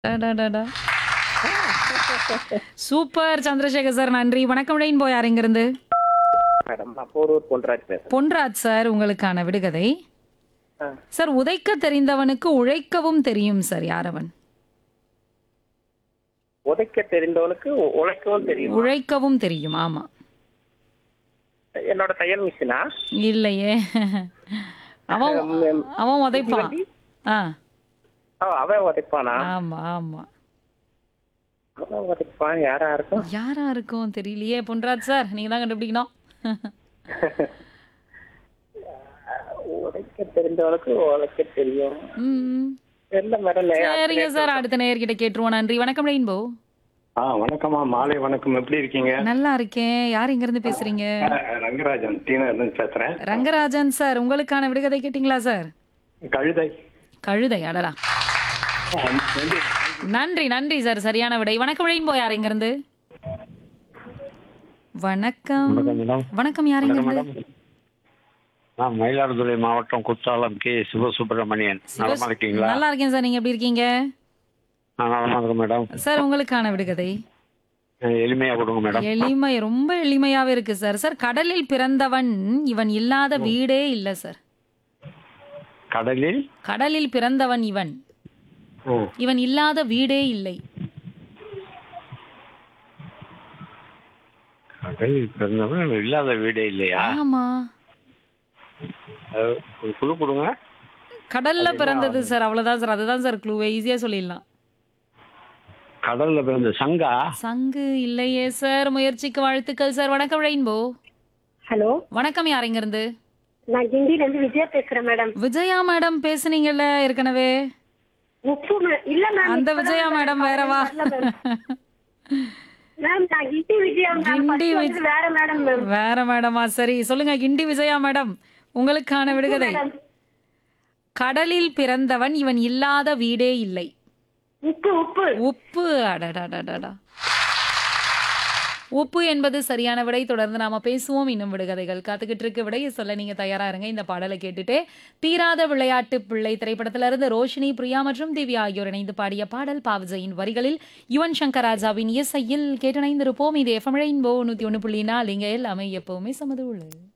அடடடா. Super Chandrasekhar sir நன்றி வணக்கம் ரெயின்போ யார் இங்கிருந்து மேடம் நான் போரூர் பொன்ராஜ் பேசுறேன் பொன்ராஜ் சார் உங்களுக்கான விடுகதை ஆ. சார் உதைக்க தெரிந்தவனுக்கு உழைக்கவும் தெரியும் சார் யாரவன் உதைக்க தெரிந்தவனுக்கு உ- உழைக்கவும் தெரியும் உழைக்கவும் தெரியும் ஆமா என்னோட தையல் மிஷினா இல்லையே அவன் ம், அவன் உதைப்பான் ஆ ஓ, அவன் உதைப்பானா ஆமா ஆமா அவன் உதைப்பான் யாரா இருக்கும் யாரா இருக்கும் தெரியலையே பொன்ராஜ் சார் நீங்க தான் கண்டுபிடிக்கணும் உதைக்க தெரிந்தவனுக்கு உழைக்க தெரியும் ம். இல்ல மேடம் சரிங்க சார் அடுத்த நேயர்கிட்ட கேட்டுருவோம் நன்றி வணக்கம் ரெயின்போ ஆ வணக்கம்மா மாலை வணக்கம் எப்படி இருக்கீங்க நல்லா இருக்கேன் யார் இங்க இருந்து பேசுறீங்க ஆ, ரங்கராஜன் டீனா இருந்து பேசுறேன் ரங்கராஜன் சார் உங்களுக்கான விடுகதை கேட்டிங்களா சார் கழுதை கழுதை அடடா ஆ, நன்றி. நன்றி நன்றி சார் சரியான விடை வணக்கம் ரெயின்போ யார் இங்க இருந்து வணக்கம் வணக்கம் மேடம் வணக்கம் யார் இங்க இருந்து நான் மயிலாடுதுறை மாவட்டம் குத்தாலம் கே சிவசுப்பிரமணியன் நலமா இருக்கீங்களா நல்லா இருக்கேன் சார் நீங்க எப்படி இருக்கீங்க நான் நலமா இருக்கேன் மேடம் சார் உங்களுக்கான விடுகதை அஹ் எளிமையா கொடுங்க மேடம் எளிமை ரொம்ப எளிமையாவே இருக்கு சார் சார் கடலில் பிறந்தவன் இவன் இல்லாத வீடே இல்ல சார் கடலில் கடலில் பிறந்தவன் இவன் ம், இவன் இல்லாத வீடே இல்லை கடலில் பிறந்தவன் இல்லாத வீடே இல்லையா ஆமா அஹ் ஒரு குழு கொடுங்க கடல்ல பிறந்தது சார் அவ்வளவுதான் சார் அதுதான் சார் க்ளூ ஈஸியா சொல்லிடலாம் கடல்ல பிறந்த சங்கா சங்கு இல்லையே சார் முயற்சிக்கு வாழ்த்துக்கள் சார் வணக்கம் ரெயின்போ ஹலோ வணக்கம் யார் இங்க இருந்து நான் கிண்டில இருந்து விஜயா பேசுறேன் மேடம் விஜயா மேடம் பேசுனீங்கல்ல ஏற்கனவே உப்பு மே- இல்ல மேம் அந்த விஜயா மேடம் வேறவா மேம் நான் கிண்டி விஜயா மேம் கிண்டி first விஜ- வந்து வேற மேடம் மேம் வேற மேடமா சரி சொல்லுங்க கிண்டி விஜயா மேடம் உங்களுக்கான விடுகதை கடலில் பிறந்தவன் இவன் இல்லாத வீடே இல்லை உப்பு உப்பு உப்பு அடடடடடா உப்பு என்பது சரியான விடை தொடர்ந்து நாம பேசுவோம் இன்னும் விடுகதைகள் காத்துக்கிட்டு இருக்கு விடையை சொல்ல நீங்க தயாரா இருங்க இந்த பாடலை கேட்டுட்டு தீராத விளையாட்டு பிள்ளை திரைப்படத்துல இருந்து ரோஷினி பிரியா மற்றும் திவ்யா ஆகியோர் இணைந்து பாடிய பாடல் பாவஜையின் வரிகளில் யுவன் சங்கர் ராஜாவின் இசையில் கேட்டணைந்திருப்போம் இது எஃப்எம் ரெயின்போ நூத்தி ஒண்ணு புள்ளி நாலு இங்க எல்லாமே எப்பவுமே சமது உள்ளது